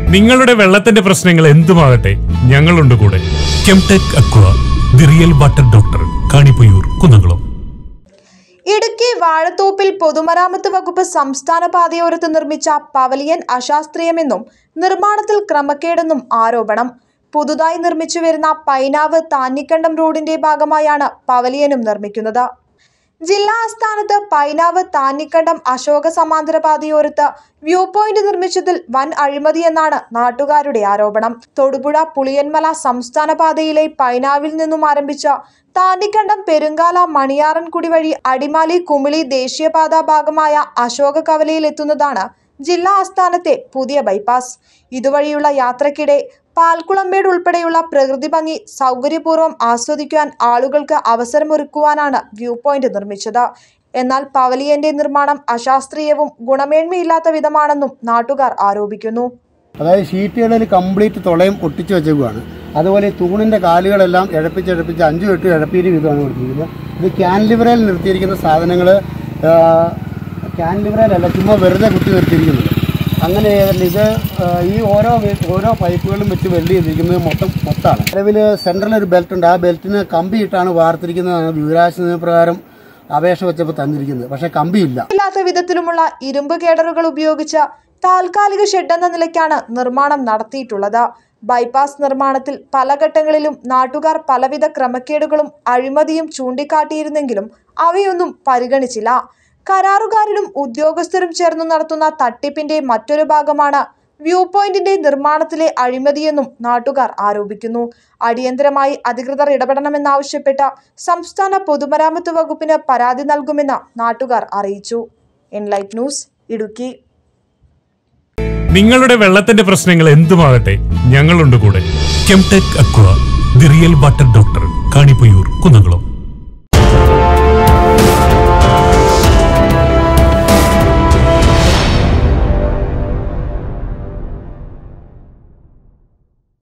നിങ്ങളുടെ വെള്ളത്തിന്റെ പ്രശ്നങ്ങൾ എന്തുമാകട്ടെ ഞങ്ങളുണ്ട് കൂടെ Chemtech aqua the real water doctor Kanippayur Kunnamkulam Idukki വാഴത്തോപ്പിൽ പൊതുമരാമത്ത് വകുപ്പ് സംസ്ഥാന പാതയോരത്ത് നിർമ്മിച്ച പവലിയൻ അശാസ്ത്രീയമെന്നും നിർമ്മാണത്തിൽ ക്രമക്കേടെന്നും ആരോപണം പുതുതായി നിർമ്മിച്ചു വരുന്ന പൈനാവ് താന്നിക്കണ്ടം റോഡിന്റെ ഭാഗമായാണ് പവലിയനും നിർമ്മിക്കുന്നത് ജില്ലാ ആസ്ഥാനത്ത് പൈനാവ് താന്നിക്കണ്ടം അശോക സമാന്തര പാതയോരത്ത് വ്യൂ പോയിന്റ് നിർമ്മിച്ചതിൽ വൻ അഴിമതിയെന്നാണ് നാട്ടുകാരുടെ ആരോപണം തൊടുപുഴ പുളിയന്മല സംസ്ഥാന പാതയിലെ പൈനാവിൽ നിന്നും ആരംഭിച്ച താന്നിക്കണ്ടം പെരുങ്കാല മണിയാറൻകുടി വഴി അടിമാലി കുമിളി ദേശീയപാത ഭാഗമായ അശോക കവലയിൽ എത്തുന്നതാണ് ജില്ലാ ആസ്ഥാനത്തെ പുതിയ ബൈപ്പാസ് ഇതുവഴിയുള്ള യാത്രക്കിടെ പാൽക്കുളമ്പേട് ഉൾപ്പെടെയുള്ള പ്രകൃതി ഭംഗി സൗകര്യപൂർവ്വം ആസ്വദിക്കാൻ ആളുകൾക്ക് അവസരമൊരുക്കുവാനാണ് വ്യൂ പോയിന്റ് നിർമ്മിച്ചത് എന്നാൽ പവലിയന്റെ നിർമ്മാണം അശാസ്ത്രീയവും ഗുണമേന്മയില്ലാത്ത വിധമാണെന്നും നാട്ടുകാർ ആരോപിക്കുന്നു അതായത് ഷീറ്റുകളിൽ കംപ്ലീറ്റ് തുളയും ഒട്ടിച്ചു വെച്ചേക്കുവാണ് അതുപോലെ ഈ തൂണിൻ്റെ കാലുകളെല്ലാം ഇഴപ്പിച്ച് ഇഴപ്പിച്ച് അഞ്ചും എട്ടും ഇഴപ്പീര് വീതമാണ് കൊടുത്തിരിക്കുന്നത് ഇത് ക്യാൻലിവറയിൽ നിർത്തിയിരിക്കുന്ന സാധനങ്ങൾ ക്യാൻലിവറയിലല്ല ചുമ്മാ വെറുതെ കുത്തി നിർത്തിയിരിക്കുന്നത് അങ്ങനെ ചെയ്തിട്ട് ഇത് ആ, ഈ ഓരോ വെ- ഓരോ പൈപ്പുകളും വെച്ച് വെൽഡ് ചെയ്തിരിക്കുന്നത് മൊത്തം മൊത്തമാണ് നിലവിൽ സെൻട്രൽ ഒരു ബെൽറ്റ് ഉണ്ട് ആ ബെൽറ്റിന് കമ്പിയിട്ടാണ് വാർത്തിരിക്കുന്നതാണ് വിവരാശ നിയമപ്രകാരം അപേക്ഷ വെച്ചപ്പോൾ തന്നിരിക്കുന്നത് പക്ഷേ കമ്പിയില്ല ഇല്ലാത്ത വിധത്തിലുമുള്ള ഇരുമ്പ് കേഡറുകൾ ഉപയോഗിച്ച് താൽക്കാലിക ഷെഡ് എന്ന നിലയ്ക്കാണ് നിർമ്മാണം നടത്തിയിട്ടുള്ളത് ബൈപ്പാസ് നിർമ്മാണത്തിൽ പല ഘട്ടങ്ങളിലും നാട്ടുകാർ പലവിധ ക്രമക്കേടുകളും അഴിമതിയും ചൂണ്ടിക്കാട്ടിയിരുന്നെങ്കിലും അവയൊന്നും പരിഗണിച്ചില്ല കരാറുകാരനും ഉദ്യോഗസ്ഥരും ചേർന്ന് നടത്തുന്ന തട്ടിപ്പിന്റെ മറ്റൊരു ഭാഗമാണ് വ്യൂ പോയിന്റിന്റെ നിർമ്മാണത്തിലെ അഴിമതിയെന്നും നാട്ടുകാർ ആരോപിക്കുന്നു അടിയന്തരമായി അധികൃതർ ഇടപെടണമെന്നാവശ്യപ്പെട്ട സംസ്ഥാന പൊതുമരാമത്ത് വകുപ്പിന് പരാതി നൽകുമെന്ന് നാട്ടുകാർ അറിയിച്ചു എൻലൈറ്റ് ന്യൂസ് ഇടുക്കി നിങ്ങളുടെ വെള്ളത്തിന്റെ പ്രശ്നങ്ങൾ എന്തുമാകട്ടെ ഞങ്ങളുണ്ട് കൂടെ Chemtech aqua the real water doctor Kanippayur Kunnamkulam